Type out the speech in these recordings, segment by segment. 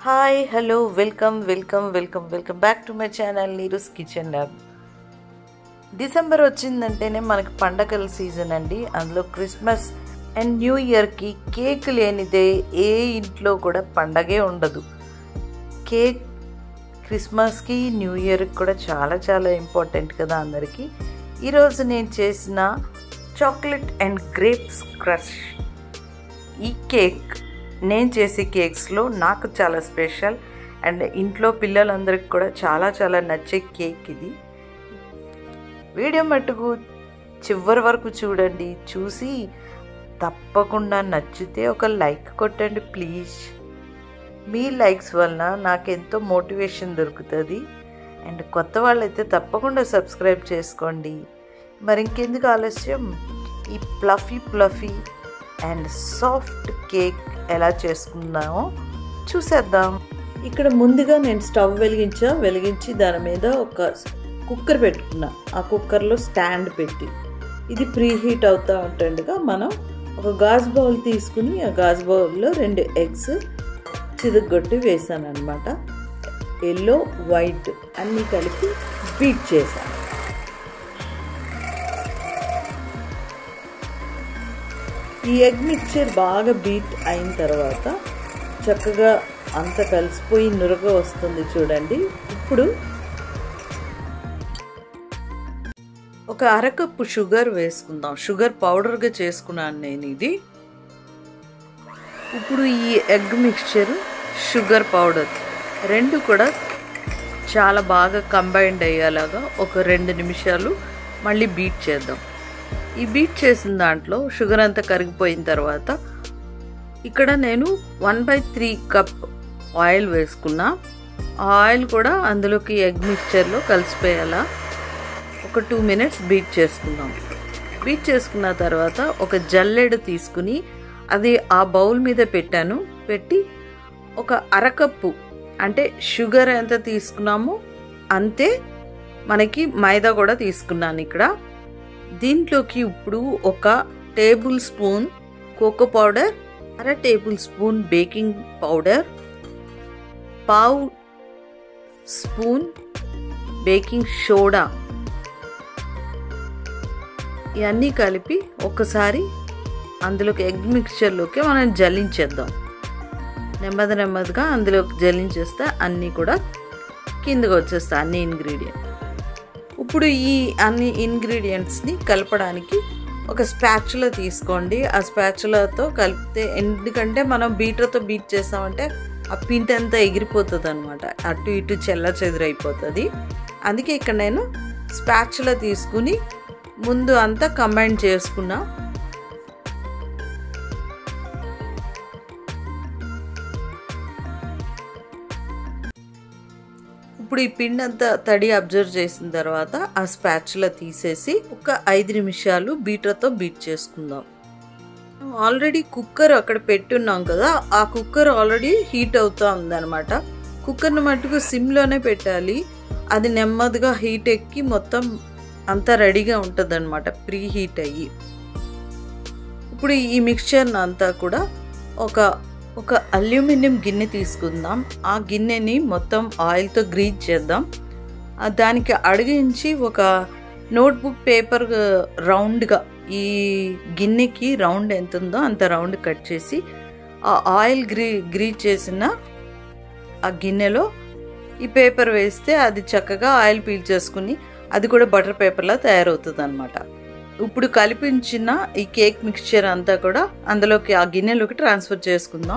hi hello welcome welcome welcome welcome back to my channel Neeru's kitchen lab December వచ్చిందంటేనే మనకి పండగల season అండి అందులో క్రిస్మస్ అండ్ న్యూ ఇయర్కి కేక్ లేనిదే ఏ ఇంట్లో కూడా పండగే ఉండదు కేక్ క్రిస్మస్కి న్యూ ఇయర్కి కూడా చాలా చాలా ఇంపార్టెంట్ కదా అందరికీ ఈరోజు నేను చేసిన చాక్లెట్ అండ్ గ్రేప్స్ క్రష్ ఈ కేక్ నేను చేసే కేక్స్లో నాకు చాలా స్పెషల్ అండ్ ఇంట్లో పిల్లలందరికీ కూడా చాలా చాలా నచ్చే కేక్ ఇది వీడియో మట్టుకు చివరి వరకు చూడండి చూసి తప్పకుండా నచ్చితే ఒక లైక్ కొట్టండి ప్లీజ్ మీ లైక్స్ వలన నాకు ఎంతో మోటివేషన్ దొరుకుతుంది అండ్ కొత్త వాళ్ళైతే తప్పకుండా సబ్స్క్రైబ్ చేసుకోండి మరి ఇంకెందుకు ఆలస్యం ఈ fluffy fluffy and soft cake ఎలా చేసుకుందామో చూసేద్దాం ఇక్కడ ముందుగా నేను స్టవ్ వెలిగించా వెలిగించి దాని మీద ఒక కుక్కర్ పెట్టుకున్నా ఆ కుక్కర్లో స్టాండ్ పెట్టి ఇది ప్రీ హీట్ అవుతూ ఉంటుండగా మనం ఒక గాజు బౌల్ తీసుకుని ఆ గాజు బౌల్లో రెండు ఎగ్స్ చిదుగొట్టి వేసాను అనమాట ఎల్లో వైట్ అన్నీ కలిపి బీట్ చేశాను ఈ ఎగ్ మిక్చర్ బాగా బీట్ అయిన తర్వాత చక్కగా అంత కలిసిపోయి నురగ వస్తుంది చూడండి ఇప్పుడు ఒక అరకప్పు షుగర్ వేసుకుందాం షుగర్ పౌడర్గా చేసుకున్నాను నేను ఇది ఇప్పుడు ఈ ఎగ్ మిక్చర్ షుగర్ పౌడర్ రెండు కూడా చాలా బాగా కంబైండ్ అయ్యేలాగా ఒక రెండు నిమిషాలు మళ్ళీ బీట్ చేద్దాం ఈ బీట్ చేసిన దాంట్లో షుగర్ అంతా కరిగిపోయిన తర్వాత ఇక్కడ నేను one by three cup oil వేసుకున్నా ఆ ఆయిల్ కూడా అందులోకి ఎగ్ మిక్చర్లో కలిసిపోయేలా ఒక టూ మినిట్స్ బీట్ చేసుకుందాం బీట్ చేసుకున్న తర్వాత ఒక జల్లెడ తీసుకుని అది ఆ బౌల్ మీద పెట్టాను పెట్టి ఒక అరకప్పు అంటే షుగర్ ఎంత తీసుకున్నామో అంతే మనకి మైదా కూడా తీసుకున్నాను ఇక్కడ దీంట్లోకి ఇప్పుడు ఒక టేబుల్ స్పూన్ కోకో పౌడర్ అర టేబుల్ స్పూన్ బేకింగ్ పౌడర్ పావు స్పూన్ బేకింగ్ సోడా ఇవన్నీ కలిపి ఒకసారి అందులోకి ఎగ్ మిక్చర్లోకి మనం జల్లించేద్దాం నెమ్మది నెమ్మదిగా అందులోకి జల్లించేస్తే అన్నీ కూడా కిందకు వచ్చేస్తాయి అన్ని ఇంగ్రీడియంట్ ఇప్పుడు ఈ అన్ని ఇంగ్రీడియంట్స్ని కలపడానికి ఒక స్పాచులా తీసుకోండి ఆ స్పాచులాతో కలిపితే ఎందుకంటే మనం బీటర్తో బీట్ చేసామంటే ఆ పిండి అంతా ఎగిరిపోతుంది అనమాట అటు ఇటు చెల్ల చెదిరైపోతుంది అందుకే ఇక్కడ నేను స్పాచులా తీసుకుని ముందు అంతా కంబైన్ చేసుకున్నా ఇప్పుడు ఈ పిండి అంతా తడి అబ్జర్వ్ చేసిన తర్వాత ఆ స్పాచ్లో తీసేసి ఒక ఐదు నిమిషాలు బీటర్తో బీట్ చేసుకుందాం ఆల్రెడీ కుక్కర్ అక్కడ పెట్టున్నాం కదా ఆ కుక్కర్ ఆల్రెడీ హీట్ అవుతూ ఉందన్నమాట కుక్కర్ని మట్టుకు సిమ్లోనే పెట్టాలి అది నెమ్మదిగా హీట్ ఎక్కి మొత్తం అంతా రెడీగా ఉంటుంది అనమాట ప్రీ హీట్ అయ్యి ఇప్పుడు ఈ మిక్చర్ని అంతా కూడా ఒక ఒక అల్యూమినియం గిన్నె తీసుకుందాం ఆ గిన్నెని మొత్తం ఆయిల్తో గ్రీజ్ చేద్దాం దానికి అడిగించి ఒక నోట్బుక్ పేపర్ రౌండ్గా ఈ గిన్నెకి రౌండ్ ఎంత ఉందో అంత రౌండ్ కట్ చేసి ఆ ఆయిల్ గ్రీ గ్రీజ్ చేసిన ఆ గిన్నెలో ఈ పేపర్ వేస్తే అది చక్కగా ఆయిల్ పీల్చేసుకుని అది కూడా బటర్ పేపర్లా తయారవుతుంది అనమాట ఇప్పుడు కలిపించిన ఈ కేక్ మిక్చర్ అంతా కూడా అందులోకి ఆ గిన్నెలోకి ట్రాన్స్ఫర్ చేసుకుందాం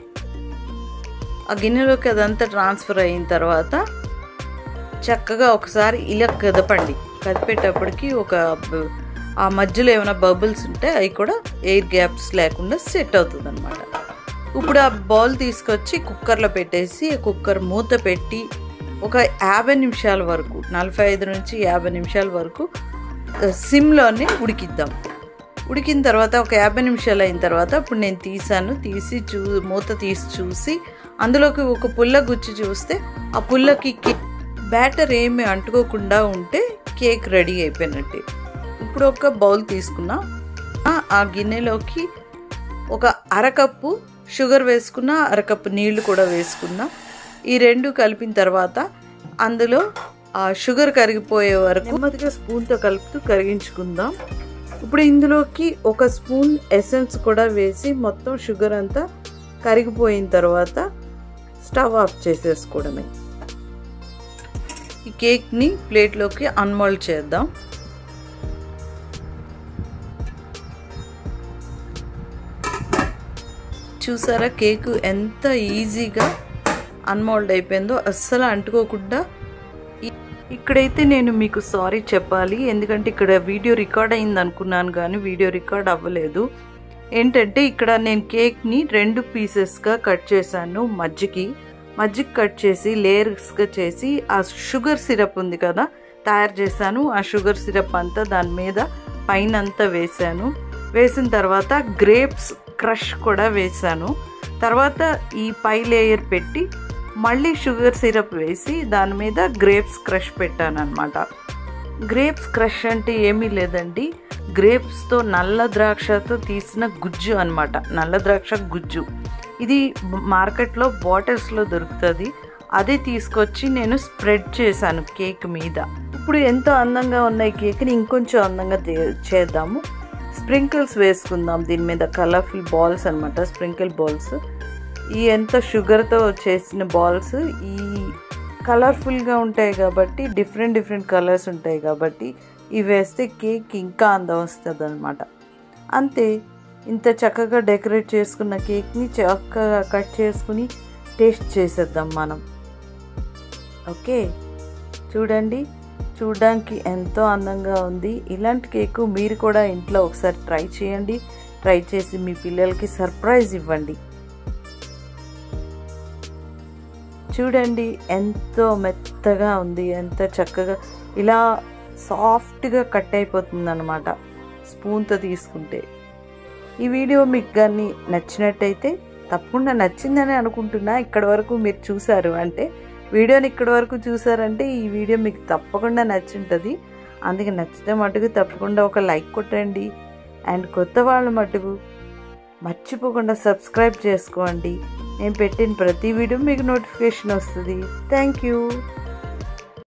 ఆ గిన్నెలోకి అదంతా ట్రాన్స్ఫర్ అయిన తర్వాత చక్కగా ఒకసారి ఇలా కదపండి కదిపేటప్పటికి ఒక ఆ మధ్యలో ఏమైనా బబుల్స్ ఉంటే అవి కూడా ఎయిర్ గ్యాప్స్ లేకుండా సెట్ అవుతుంది అనమాట ఇప్పుడు ఆ బౌల్ తీసుకొచ్చి కుక్కర్లో పెట్టేసి కుక్కర్ మూత పెట్టి ఒక యాభై నిమిషాల వరకు నలభై ఐదు నుంచి యాభై నిమిషాల వరకు సిమ్లోనే ఉడికిద్దాం ఉడికిన తర్వాత ఒక యాభై నిమిషాలు అయిన తర్వాత ఇప్పుడు నేను తీసాను తీసి చూ మూత తీసి చూసి అందులోకి ఒక పుల్ల గుచ్చి చూస్తే ఆ పుల్లకి బ్యాటర్ ఏమి అంటుకోకుండా ఉంటే కేక్ రెడీ అయిపోయినట్టే ఇప్పుడు ఒక బౌల్ తీసుకున్నా ఆ గిన్నెలోకి ఒక అరకప్పు షుగర్ వేసుకున్న అరకప్పు నీళ్లు కూడా వేసుకున్నా ఈ రెండు కలిపిన తర్వాత అందులో ఆ షుగర్ కరిగిపోయే వరకు నెమ్మదిగా స్పూన్తో కలుపుతూ కరిగించుకుందాం ఇప్పుడు ఇందులోకి ఒక స్పూన్ ఎసెన్స్ కూడా వేసి మొత్తం షుగర్ అంతా కరిగిపోయిన తర్వాత స్టవ్ ఆఫ్ చేసేసుకోవడమే ఈ కేక్ని ప్లేట్లోకి అన్మోల్డ్ చేద్దాం చూసారా కేకు ఎంత ఈజీగా అన్మోల్డ్ అయిపోయిందో అస్సలు అంటుకోకుండా ఇక్కడైతే నేను మీకు సారీ చెప్పాలి ఎందుకంటే ఇక్కడ వీడియో రికార్డ్ అయింది అనుకున్నాను కానీ వీడియో రికార్డ్ అవ్వలేదు ఏంటంటే ఇక్కడ నేను కేక్ని రెండు పీసెస్గా కట్ చేశాను మజ్జికి మజ్జిగ కట్ చేసి లేయర్స్గా చేసి ఆ షుగర్ సిరప్ ఉంది కదా తయారు చేశాను ఆ షుగర్ సిరప్ అంతా దాని మీద పైన అంతా వేసాను వేసిన తర్వాత గ్రేప్స్ క్రష్ కూడా వేసాను తర్వాత ఈ పై లేయర్ పెట్టి మళ్ళీ షుగర్ సిరప్ వేసి దాని మీద గ్రేప్స్ క్రష్ పెట్టాను అనమాట గ్రేప్స్ క్రష్ అంటే ఏమీ లేదండి గ్రేప్స్తో నల్ల ద్రాక్షతో తీసిన గుజ్జు అనమాట నల్ల ద్రాక్ష గుజ్జు ఇది మార్కెట్లో బాటిల్స్లో దొరుకుతుంది అదే తీసుకొచ్చి నేను స్ప్రెడ్ చేశాను కేక్ మీద ఇప్పుడు ఎంతో అందంగా ఉన్న ఈ కేక్ని ఇంకొంచెం అందంగా చేద్దాము స్ప్రింకిల్స్ వేసుకుందాం దీని మీద కలర్ఫుల్ బాల్స్ అనమాట స్ప్రింకిల్ బాల్స్ ఈ ఎంత షుగర్తో చేసిన బాల్స్ ఈ కలర్ఫుల్గా ఉంటాయి కాబట్టి డిఫరెంట్ డిఫరెంట్ కలర్స్ ఉంటాయి కాబట్టి ఇవి వేస్తే కేక్ ఇంకా అందం వస్తుంది అనమాట అంతే ఇంత చక్కగా డెకరేట్ చేసుకున్న కేక్ని చక్కగా కట్ చేసుకుని టేస్ట్ చేసేద్దాం మనం ఓకే చూడండి చూడడానికి ఎంతో అందంగా ఉంది ఇలాంటి కేకు మీరు కూడా ఇంట్లో ఒకసారి ట్రై చేయండి ట్రై చేసి మీ పిల్లలకి సర్ప్రైజ్ ఇవ్వండి చూడండి ఎంతో మెత్తగా ఉంది ఎంత చక్కగా ఇలా సాఫ్ట్గా కట్ అయిపోతుంది అనమాట స్పూన్తో తీసుకుంటే ఈ వీడియో మీకు కానీ నచ్చినట్టయితే తప్పకుండా నచ్చిందని అనుకుంటున్నా ఇక్కడ వరకు మీరు చూసారు అంటే వీడియోని ఇక్కడ వరకు చూసారంటే ఈ వీడియో మీకు తప్పకుండా నచ్చుంటుంది అందుకే నచ్చితే మటుకు తప్పకుండా ఒక లైక్ కొట్టండి అండ్ కొత్త వాళ్ళ మటుకు మర్చిపోకుండా సబ్స్క్రైబ్ చేసుకోండి నేను పెట్టిన ప్రతి వీడియో మీకు నోటిఫికేషన్ వస్తుంది థ్యాంక్ యూ